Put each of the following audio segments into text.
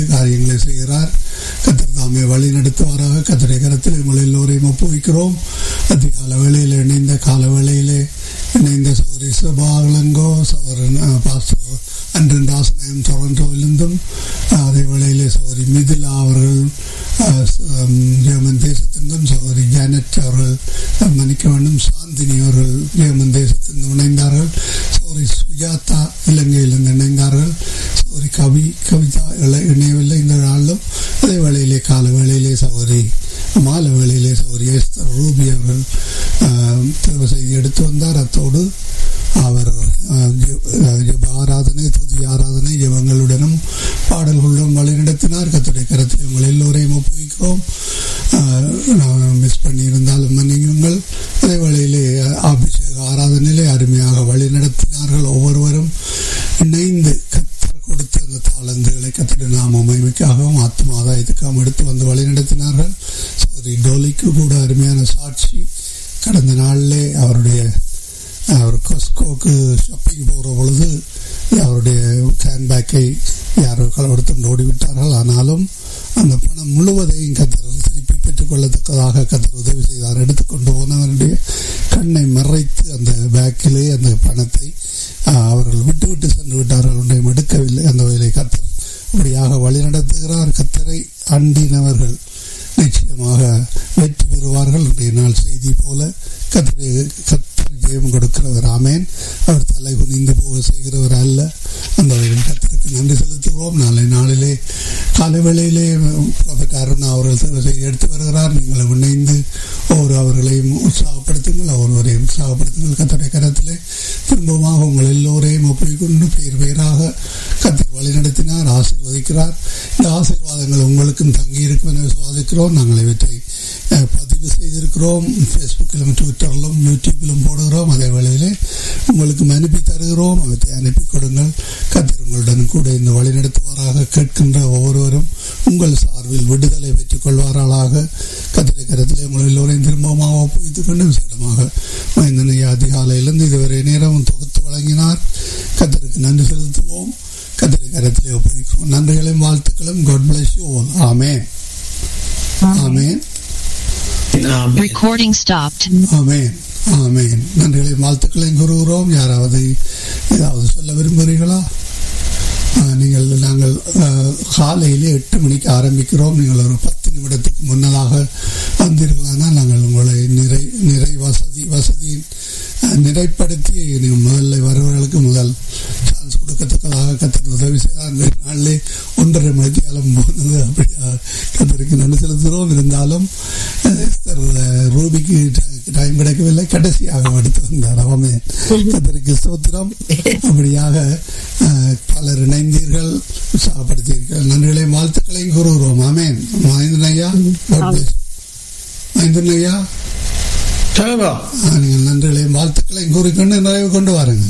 காரியங்களை செய்கிறார் கத்தர் தாமே வழி நடத்துவாராக கத்தரை கரத்தில் உங்கள் எல்லோரையும் ஒப்புவிக்கிறோம் அதிகால வேளையில் இணைந்த கால வேளையிலே இணைந்த சௌரி சுபாலங்கோ சௌரன் பாஸ்டர் அன்றன் ராசனயம் டொரண்டோவிலிருந்தும் அதே வேளையிலே சௌரி மிதிலா அவர்கள் ஜெர்மன் தேசத்திலிருந்தும் சௌரி ஜானட் அவர்கள் மன்னிக்க வேண்டும் சாந்தினி அவர்கள் ஜெர்மன் தேசத்திலிருந்து இணைந்தார்கள் சௌரி சுஜாதா இலங்கையிலிருந்து இணைந்தார்கள் சௌரி கவி கவிதா இணையவில்லை இந்த நாளிலும் அதே வேளையிலே கால வேளையிலே சௌரி மாலை வேளையிலே சௌரி எஸ்தர் ரூபி அவர்கள் தேர்வு செய்தி எடுத்து வந்தார் அத்தோடு அவர் ஆராதனை துதி ஆராதனை ஜபங்களுடனும் பாடல்களுடன் வழிநடத்தினார் கத்துடைய கரத்தில் உங்கள் எல்லோரையும் ஒப்புவிக்கிறோம் மிஸ் பண்ணியிருந்தாலும் மன்னியுங்கள் அதே வேளையிலே அபிஷேக ஆராதனையிலே அருமையாக வழி நடத்தினார்கள் ஒவ்வொருவரும் இணைந்து கத்தர் கொடுத்த அந்த தாளந்துகளை கத்திர நாம மகிமைக்காகவும் ஆத்ம ஆதாயத்துக்காகவும் எடுத்து வந்து வழி நடத்தினார்கள் சோரி டோலிக்கு கூட அருமையான சாட்சி கடந்த நாளிலே அவருடைய அவர் கொஸ்கோக்கு ஷாப்பிங் போகிற பொழுது அவருடைய ஹேண்ட்பேக்கை யாரோ களவெடுத்து ஓடிவிட்டார்கள் ஆனாலும் அந்த பணம் முழுவதையும் கத்தர் திருப்பி பெற்றுக்கொள்ளத்தக்கதாக கத்தர் உதவி செய்தார் எடுத்துக்கொண்டு போனவருடைய கண்ணை மறைத்து அந்த பேக்கிலே அந்த பணத்தை அவர்கள் விட்டு விட்டு சென்று விட்டார்கள் ஒன்றையும் எடுக்கவில்லை அந்த வகையிலே கத்தர் அப்படியாக வழி நடத்துகிறார் கத்தரை அண்டினவர்கள் நிச்சயமாக வெற்றி பெறுவார்கள் இன்றைய நாள் செய்தி போல கத்தரை கத்தர் ஜெயம் கொடுக்கிறவர் ஆமேன் அவர் தலை குனிந்து போக செய்கிறவர் அல்ல அந்த வகையில் கத்தருக்கு நன்றி செலுத்துவோம் நாளை நாளிலே காலை வேளையிலே ப்ராஃபட் அருணா அவர்கள் எடுத்து வருகிறார் நீங்கள் இணைந்து ஒவ்வொரு அவர்களையும் உற்சாகப்படுத்துங்கள் ஒவ்வொருவரையும் உற்சாகப்படுத்துங்கள் கத்தருடைய கரத்திலே திரும்பமாக உங்கள் எல்லோரையும் ஒப்புக்கொண்டு பேர் பேராக கத்தர் வழிநடத்தினார் ஆசீர்வதிக்கிறார் இந்த ஆசீர்வாதங்கள் உங்களுக்கும் தங்கி இருக்கும் என விசுவாசிக்கிறோம் நாங்கள் இவற்றை பதிவு செய்திருக்கிறோம் ஃபேஸ்புக்கிலும் ட்விட்டரிலும் யூடியூப்பிலும் போடுகிறோம் அதே வேளையிலே உங்களுக்கு அனுப்பி தருகிறோம் அவற்றை அனுப்பி கொடுங்கள் கத்தர் உங்களுடன் கூட இந்த வழி நடத்துவாராக கேட்கின்ற ஒவ்வொருவரும் உங்கள் சார்பில் விடுதலை பெற்றுக் கொள்வார்களாக கத்திரை கரத்திலே உங்கள் எல்லோரையும் திரும்பமாக ஒப்புவித்துக் கொண்டு விசேடமாக மைந்தனை அதிகாலையிலிருந்து இதுவரை நேரம் தொகுத்து வழங்கினார் கத்தருக்கு நன்றி செலுத்துவோம் கத்திரை கரத்திலே ஒப்புவிக்கிறோம் நன்றிகளையும் வாழ்த்துக்களும் காட் பிளஸ் யூ ஆமேன் ஆமேன் Recording stopped. ஆமேன் ஆமேன் நன்றிகளை வாழ்த்துக்களையும் கூறுகிறோம் யாராவது ஏதாவது சொல்ல விரும்புகிறீர்களா நீங்கள் நாங்கள் காலையிலே எட்டு மணிக்கு ஆரம்பிக்கிறோம் நீங்கள் ஒரு பத்து நிமிடத்துக்கு முன்னதாக வந்தீர்களானால் நாங்கள் உங்களை நிறை நிறை வசதி வசதியின் நிறைப்படுத்தி நீங்கள் முதல்ல வருவர்களுக்கு முதல் சான்ஸ் கொடுக்கத்தக்கதாக கத்தர் உதவி செய்தார் நாளிலே ஒன்றரை மணிக்கு காலம் போனது அப்படியா கத்தருக்கு நன்றி செலுத்துகிறோம் இருந்தாலும் ரூபிக்கு டைம் கிடைக்கவில்லை கடைசியாக எடுத்து வந்தார் அவமே கத்தருக்கு சோத்திரம் அப்படியாக பலர் இணைந்தீர்கள் உற்சாகப்படுத்தீர்கள் நன்றிகளையும் வாழ்த்துக்களையும் கூறுகிறோம் ஆமேன் மகேந்திரன் ஐயா மகேந்திரன் ஐயா நீங்கள் நன்றிகளையும் வாழ்த்துக்களையும் கூறிக்கொண்டு நிறைவு கொண்டு வாருங்க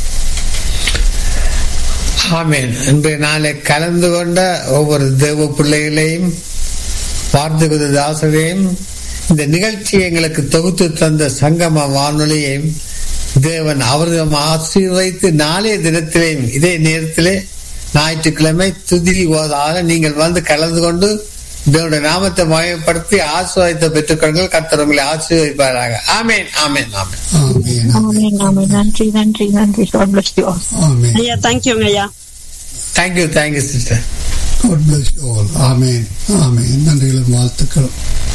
ஆமேன் இன்றைய நாளை கலந்து கொண்ட ஒவ்வொரு தேவ பிள்ளைகளையும் வார்த்தை தாசரையும் இந்த நிகழ்ச்சியை எங்களுக்கு தொகுத்து தந்த சங்கம வானொலியையும் தேவன் அவர்கள் ஆசீர்வைத்து நாளைய தினத்திலேயும் இதே நேரத்திலே ஞாயிற்றுக்கிழமை துதி ஓதாக நீங்கள் வந்து கலந்து கொண்டு தேவனுடைய நாமத்தை மயப்படுத்தி ஆசிர்வாதத்தை பெற்றுக்கொள்ளுங்கள் கர்த்தர் உங்களை ஆசீர்வதிப்பாராக ஆமேன் ஆமேன் ஆமேன் ஆமேன் ஆமென் ஆமென் நன்றி நன்றி நன்றி God bless you all. ஆமேன் ஐயா தேங்க்யூங்க ஐயா thank you thank you sister God bless you all. ஆமேன் ஆமேன் நன்றிகளும் வாழ்த்துக்களும்